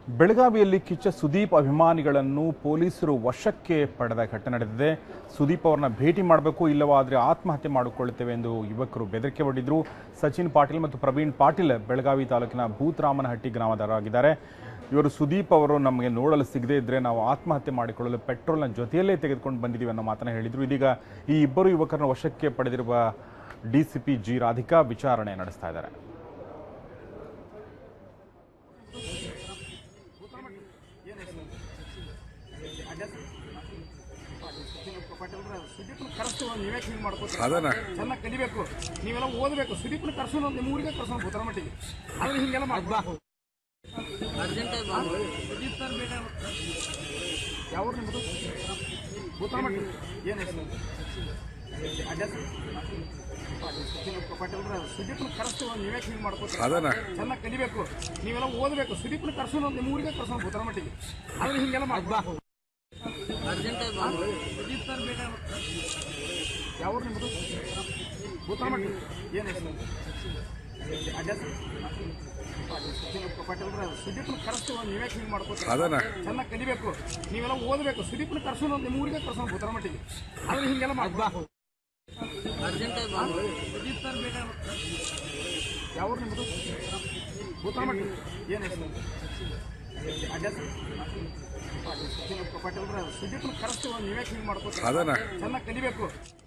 ಬೆಳಗಾವಿಯಲ್ಲಿ ಕಿಚ್ಚ ಸುದೀಪ್ ಅಭಿಮಾನಿಗಳನ್ನು ಪೊಲೀಸರು ವಶಕ್ಕೆ ಪಡೆದ ಘಟನೆ ನಡೆದಿದೆ ಸುದೀಪ್ ಅವರನ್ನ ಭೇಟಿ ಮಾಡಬೇಕು ಇಲ್ಲವಾದರೆ ಆತ್ಮಹತ್ಯೆ ಮಾಡಿಕೊಳ್ಳುತ್ತೇವೆ ಎಂದು ಯುವಕರು ಬೆದರಿಕೆ ಒಡ್ಡಿದ್ರು ಸಚಿನ್ ಪಾಟೀಲ್ ಮತ್ತು ಪ್ರವೀಣ್ ಪಾಟೀಲ್ ಬೆಳಗಾವಿ ತಾಲೂಕಿನ ಭೂತರಾಮನಹಟ್ಟಿ ಗ್ರಾಮದವರಾಗಿದ್ದಾರೆ ಇವರು ಸುದೀಪ್ ಅವರು ನಮಗೆ ನೋಡಲು ಸಿಗದೇ ಇದ್ರೆ ನಾವು ಆತ್ಮಹತ್ಯೆ ಮಾಡಿಕೊಳ್ಳಲು ಪೆಟ್ರೋಲ್ನ ಜೊತೆಯಲ್ಲೇ ತೆಗೆದುಕೊಂಡು ಬಂದಿದ್ದೀವಿ ಅನ್ನೋ ಮಾತನ್ನ ಹೇಳಿದ್ರು ಇದೀಗ ಈ ಇಬ್ಬರು ಯುವಕರನ್ನ ವಶಕ್ಕೆ ಪಡೆದಿರುವ ಡಿಸಿಪಿ ಜಿ ರಾಧಿಕಾ ವಿಚಾರಣೆ ನಡೆಸ್ತಾ ಇದ್ದಾರೆ ಸುದೀಪ್ನ ಕರೆಸ್ತೀವಿ ನೀವೇ ಹಿಂಗೆ ಮಾಡ್ಕೋತೀವಿ ಅದನ್ನ ಚೆನ್ನಾಗಿ ಕಲಿಬೇಕು ನೀವೆಲ್ಲ ಓದಬೇಕು ಸುದೀಪ್ನ ಕರ್ಸೋಣ ನಿಮ್ಮ ಊರಿಗೆ ಕರ್ಸೋಣ ಭೂತರ ಮಟ್ಟಿಗೆ ಆದ್ರೆ ಹಿಂಗೆಲ್ಲ ಮಾಡ್ಬಾ ಸುದೀಪ್ ಸರ್ ಬೇಕಾ ಯಾವ ನಿಮ್ಮದು ಭೂತರ ಮಟ್ಟಿ ಏನು ಹೆಸರು ಅಡ್ರೆಸ್ ಪಟೇಲ್ರ ಸುದೀಪ್ನ ಕರೆಸ್ತೀವಿ ನೀವೇ ಹಿಂಗೆ ಮಾಡ್ಕೋತೀವಿ ಅದನ್ನ ಚೆನ್ನಾಗಿ ಕಲಿಬೇಕು ನೀವೆಲ್ಲ ಓದಬೇಕು ಸುದೀಪ್ನ ಕರ್ಸೋಣ ನಿಮ್ಮ ಊರಿಗೆ ಕರ್ಸೋಣ ಭೂತರ ಮಟ್ಟಿಗೆ ಆದ್ರೆ ಹಿಂಗೆಲ್ಲ ಮಾಡ್ಬಾ ಸುದೀಪ್ ಸರ್ ಬೇಕಾ ಯಾವ ನಿಮ್ಮದು ಭೂತರ ಮಟ್ಟಿ ಏನು ಹೆಸರು ಅಡ್ರೆಸ್ ಪಟೇಲ್ರ ಸುದೀಪ್ನ ಕರೆಸ್ತೀವಿ ನೀವೇ ಹಿಂಗೆ ಮಾಡ್ಕೋತೀವಿ ಅದನ್ನ ಚೆನ್ನಾಗಿ ಕಲಿಬೇಕು ನೀವೆಲ್ಲ ಓದಬೇಕು ಸುದೀಪ್ನ ಕರ್ಸೋಣ ನಿಮ್ಮ ಊರಿಗೆ ಕರ್ಸೋಣ ಭೂತರ ಮಟ್ಟಿಗೆ ಆದ್ರೆ ಹಿಂಗೆಲ್ಲ ಮಾಡ್ಬಾ ಸುದೀಪ್ ಸರ್ ಬೇಕಾ ಯಾವ ನಿಮ್ಮದು ಭೂತರ ಮಟ್ಟಿ ಏನು ಹೆಸರು ಅಡ್ರೆಸ್ ಪಟೇಲ್ರ ಸುದೀಪ್ನ ಕರೆಸ್ತೀವಿ ನೀವೇ ಹಿಂಗೆ ಮಾಡ್ಕೋತೀವಿ ಅದನ್ನ ಚೆನ್ನಾಗಿ ಕಲಿಬೇಕು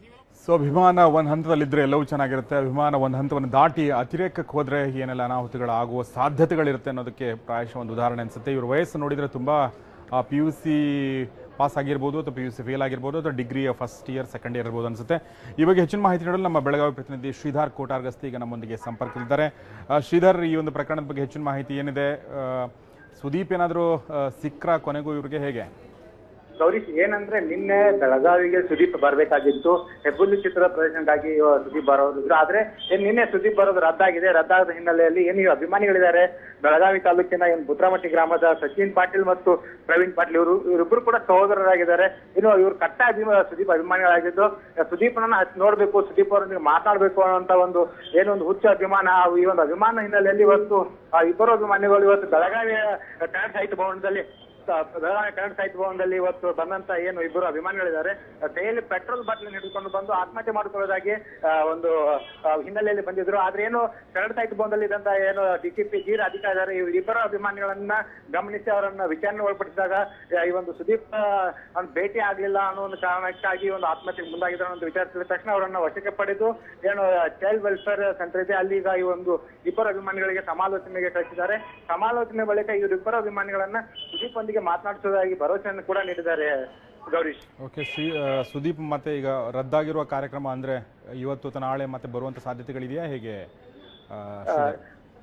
ಸೊ ಅಭಿಮಾನ ಒಂದು ಹಂತದಲ್ಲಿದ್ದರೆ ಎಲ್ಲವೂ ಚೆನ್ನಾಗಿರುತ್ತೆ ಅಭಿಮಾನ ಒಂದು ಹಂತವನ್ನು ದಾಟಿ ಅತಿರೇಕಕ್ಕೆ ಹೋದರೆ ಏನೆಲ್ಲ ಅನಾಹುತಗಳಾಗುವ ಸಾಧ್ಯತೆಗಳಿರುತ್ತೆ ಅನ್ನೋದಕ್ಕೆ ಪ್ರಾಯಶಃ ಒಂದು ಉದಾಹರಣೆ ಅನಿಸುತ್ತೆ ಇವ್ರ ವಯಸ್ಸು ನೋಡಿದರೆ ತುಂಬ ಪಿ ಯು ಸಿ ಪಾಸ್ ಆಗಿರ್ಬೋದು ಅಥವಾ ಪಿ ಯು ಸಿ ಫೇಲ್ ಆಗಿರ್ಬೋದು ಅಥವಾ degree first year second year ಇರ್ಬೋದು ಅನಿಸುತ್ತೆ ಈ ಬಗ್ಗೆ ಹೆಚ್ಚಿನ ಮಾಹಿತಿ ನೀಡಲು ನಮ್ಮ ಬೆಳಗಾವಿ ಪ್ರತಿನಿಧಿ ಶ್ರೀಧರ್ ಕೋಟಾರ್ಗಸ್ತಿ ಈಗ ನಮ್ಮೊಂದಿಗೆ ಸಂಪರ್ಕದಲ್ಲಿದ್ದಾರೆ ಆ, ಶ್ರೀಧರ್ ಈ ಒಂದು ಪ್ರಕರಣದ ಬಗ್ಗೆ ಹೆಚ್ಚಿನ ಮಾಹಿತಿ ಏನಿದೆ ಆ, ಸುದೀಪ್ ಏನಾದರೂ ಸಿಕ್ರ ಕೊನೆಗೂ ಇವ್ರಿಗೆ ಹೇಗೆ ಗೌರೀಶ್ ಏನಂದ್ರೆ ನಿನ್ನೆ ಬೆಳಗಾವಿಗೆ ಸುದೀಪ್ ಬರ್ಬೇಕಾಗಿತ್ತು ಹೆಬ್ಬುಲಿ ಚಿತ್ರ ಪ್ರದರ್ಶನಕ್ಕಾಗಿ ಇವ ಸುದೀಪ್ ಬರೋದಿದ್ರು ಆದ್ರೆ ಏನ್ ನಿನ್ನೆ ಸುದೀಪ್ ಬರೋದು ರದ್ದಾಗಿದೆ ರದ್ದಾದ ಹಿನ್ನೆಲೆಯಲ್ಲಿ ಏನು ಇವ್ ಅಭಿಮಾನಿಗಳಿದ್ದಾರೆ ಬೆಳಗಾವಿ ತಾಲೂಕಿನ ಏನು ಬುದ್ರಾಮಟ್ಟಿ ಗ್ರಾಮದ ಸಚಿನ್ ಪಾಟೀಲ್ ಮತ್ತು ಪ್ರವೀಣ್ ಪಾಟೀಲ್ ಇವರು ಇವರಿಬ್ಬರು ಕೂಡ ಸಹೋದರರಾಗಿದ್ದಾರೆ ಇನ್ನು ಇವರು ಕಟ್ಟ ಅಭಿಮ ಸುದೀಪ್ ಅಭಿಮಾನಿಗಳಾಗಿದ್ದು ಸುದೀಪ್ನನ್ನ ಹಚ್ ನೋಡ್ಬೇಕು ಸುದೀಪ್ ಅವರೊಂದಿಗೆ ಮಾತಾಡ್ಬೇಕು ಅನ್ನೋಂತ ಒಂದು ಏನೊಂದು ಹುಚ್ಚ ಅಭಿಮಾನ ಆ ಈ ಒಂದು ಅಭಿಮಾನ ಹಿನ್ನೆಲೆಯಲ್ಲಿ ಇವತ್ತು ಆ ಇಬ್ಬರು ಅಭಿಮಾನಿಗಳು ಇವತ್ತು ಬೆಳಗಾವಿಯ ಕನ್ನಡ ಸಾಹಿತ್ಯ ಭವನದಲ್ಲಿ ಸ- ಬೆಳಗಾವಿ ಕನ್ನಡ ಸಾಹಿತ್ಯ ಭವನದಲ್ಲಿ ಇವತ್ತು ಬಂದಂತ ಏನು ಇಬ್ಬರು ಅಭಿಮಾನಿಗಳಿದ್ದಾರೆ ಕೈಯಲ್ಲಿ ಪೆಟ್ರೋಲ್ ಬಾಟ್ಲಿ ಹಿಡಿದುಕೊಂಡು ಬಂದು ಆತ್ಮಹತ್ಯೆ ಮಾಡಿಕೊಳ್ಳೋದಾಗಿ ಆ, ಒಂದು ಆ, ಹಿನ್ನೆಲೆಯಲ್ಲಿ ಬಂದಿದ್ರು ಆದ್ರೆ ಏನು ಕನ್ನಡ ಸಾಹಿತ್ಯ ಭವನದಲ್ಲಿ ಇದ್ದಂತ ಏನು ಡಿಸಿಪಿ ಜಿ ರಾಧಿಕಾ ಇದ್ದಾರೆ ಈ ಇಬ್ಬರು ಅಭಿಮಾನಿಗಳನ್ನ ಗಮನಿಸಿ ಅವರನ್ನ ವಿಚಾರಣೆ ಒಳಪಡಿಸಿದಾಗ ಆ, ಈ ಒಂದು ಸುದೀಪ್ ಆ, ಅವ್ನ್ ಭೇಟಿ ಆಗ್ಲಿಲ್ಲ ಅನ್ನೋ ಒಂದು ಕಾರಣಕ್ಕಾಗಿ ಒಂದು ಆತ್ಮಹತ್ಯೆಗೆ ಮುಂದಾಗಿದ್ದಾರೆ ಅಂತ ವಿಚಾರಿಸಿದ ತಕ್ಷಣ ಅವರನ್ನ ವಶಕ್ಕೆ ಪಡೆದು ಏನು ಚೈಲ್ಡ್ ವೆಲ್ಫೇರ್ ಸೆಂಟರ್ ಇದೆ ಅಲ್ಲಿ ಈಗ ಈ ಒಂದು ಇಬ್ಬರು ಅಭಿಮಾನಿಗಳಿಗೆ ಸಮಾಲೋಚನೆಗೆ ಕಳಿಸಿದ್ದಾರೆ ಸಮಾಲೋಚನೆ ಬಳಿಕ ಇವರಿಬ್ಬರು ಅಭಿಮಾನಿಗಳನ್ನ ಸುದೀಪ್ ಒಂದಿಗೆ ಮಾತನಾಡಿಸುವುದಾಗಿ ಭರವಸೆಯನ್ನು ಕೂಡ ನೀಡಿದ್ದಾರೆ ಗೌರೀಶ್ ಓಕೆ ಶ್ರೀ ಆ, ಸುದೀಪ್ ಮತ್ತೆ ಈಗ ರದ್ದಾಗಿರುವ ಕಾರ್ಯಕ್ರಮ ಅಂದ್ರೆ ಇವತ್ತು ಅಥವಾ ನಾಳೆ ಮತ್ತೆ ಬರುವಂತ ಸಾಧ್ಯತೆಗಳಿದೆಯಾ ಹೇಗೆ ಆ, ಶ್ರೀಧರ್?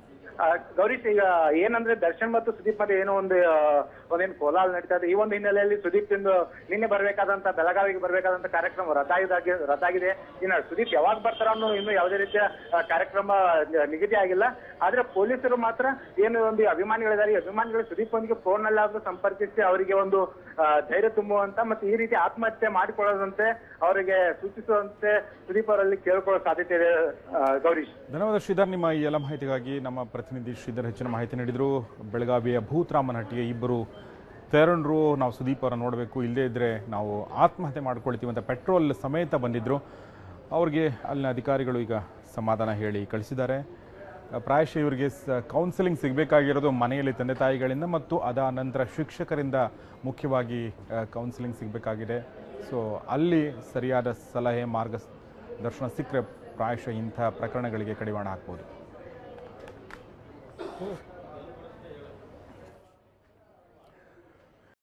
ಆ, ಗೌರೀಶ್ ಈಗ ಏನಂದ್ರೆ ದರ್ಶನ್ ಮತ್ತು ಸುದೀಪ್ ಮತ್ತೆ ಏನೋ ಒಂದು ಆ, ಒಂದೇನು ಕೋಲಾಲ್ ನಡೀತಾ ಇದೆ ಈ ಒಂದು ಹಿನ್ನೆಲೆಯಲ್ಲಿ ಸುದೀಪ್ ಇಂದು ನಿನ್ನೆ ಬರ್ಬೇಕಾದಂತ ಬೆಳಗಾವಿಗೆ ಬರ್ಬೇಕಾದಂತ ಕಾರ್ಯಕ್ರಮ ರದ್ದಾಗಿದಾಗಿ ರದ್ದಾಗಿದೆ ಇನ್ನು ಸುದೀಪ್ ಯಾವಾಗ ಬರ್ತಾರ ಅನ್ನೋ ಇನ್ನು ಯಾವುದೇ ರೀತಿಯ ಆ, ಕಾರ್ಯಕ್ರಮ ನಿಗದಿ ಆಗಿಲ್ಲ ಆದ್ರೆ ಪೊಲೀಸರು ಮಾತ್ರ ಏನು ಒಂದು ಈ ಅಭಿಮಾನಿಗಳಿದ್ದಾರೆ ಈ ಅಭಿಮಾನಿಗಳು ಸುದೀಪ್ ಒಂದಿಗೆ ಫೋನ್ ನಲ್ಲಾದ್ರೂ ಸಂಪರ್ಕಿಸಿ ಅವರಿಗೆ ಒಂದು ಆ, ಧೈರ್ಯ ತುಂಬುವಂತ ಮತ್ತೆ ಈ ರೀತಿ ಆತ್ಮಹತ್ಯೆ ಮಾಡಿಕೊಳ್ಳದಂತೆ ಅವರಿಗೆ ಸೂಚಿಸುವಂತೆ ಸುದೀಪ್ ಅವರಲ್ಲಿ ಕೇಳ್ಕೊಳ್ಳೋ ಸಾಧ್ಯತೆ ಇದೆ ಆ, ಗೌರೀಶ್ ಧನ್ಯವಾದ ಶ್ರೀಧರ್ ನಿಮ್ಮ ಈ ಎಲ್ಲ ಮಾಹಿತಿಗಾಗಿ ನಮ್ಮ ಪ್ರತಿನಿಧಿ ಶ್ರೀಧರ್ ಹೆಚ್ಚಿನ ಮಾಹಿತಿ ನೀಡಿದ್ರು ಬೆಳಗಾವಿಯ ಭೂತರಾಮನಹಟ್ಟಿಗೆ ಇಬ್ಬರು ತೇರಣರು ನಾವು ಸುದೀಪ್ ಅವರ ನೋಡಬೇಕು ಇಲ್ಲದೇ ಇದ್ರೆ ನಾವು ಆತ್ಮಹತ್ಯೆ ಮಾಡ್ಕೊಳ್ತೀವಿ ಅಂತ ಪೆಟ್ರೋಲ್ ಸಮೇತ ಬಂದಿದ್ರು ಅವ್ರಿಗೆ ಅಲ್ಲಿನ ಅಧಿಕಾರಿಗಳು ಈಗ ಸಮಾಧಾನ ಹೇಳಿ ಕಳಿಸಿದ್ದಾರೆ ಪ್ರಾಯಶಃ ಇವರಿಗೆ ಕೌನ್ಸಿಲಿಂಗ್ ಸಿಗಬೇಕಾಗಿರೋದು ಮನೆಯಲ್ಲಿ ತಂದೆ ತಾಯಿಗಳಿಂದ ಮತ್ತು ಅದ ನಂತರ ಶಿಕ್ಷಕರಿಂದ ಮುಖ್ಯವಾಗಿ ಕೌನ್ಸಿಲಿಂಗ್ ಸಿಗಬೇಕಾಗಿದೆ ಸೊ ಅಲ್ಲಿ ಸರಿಯಾದ ಸಲಹೆ ಮಾರ್ಗದರ್ಶನ ಸಿಕ್ಕರೆ ಪ್ರಾಯಶಃ ಇಂಥ ಪ್ರಕರಣಗಳಿಗೆ ಕಡಿವಾಣ ಹಾಕ್ಬೋದು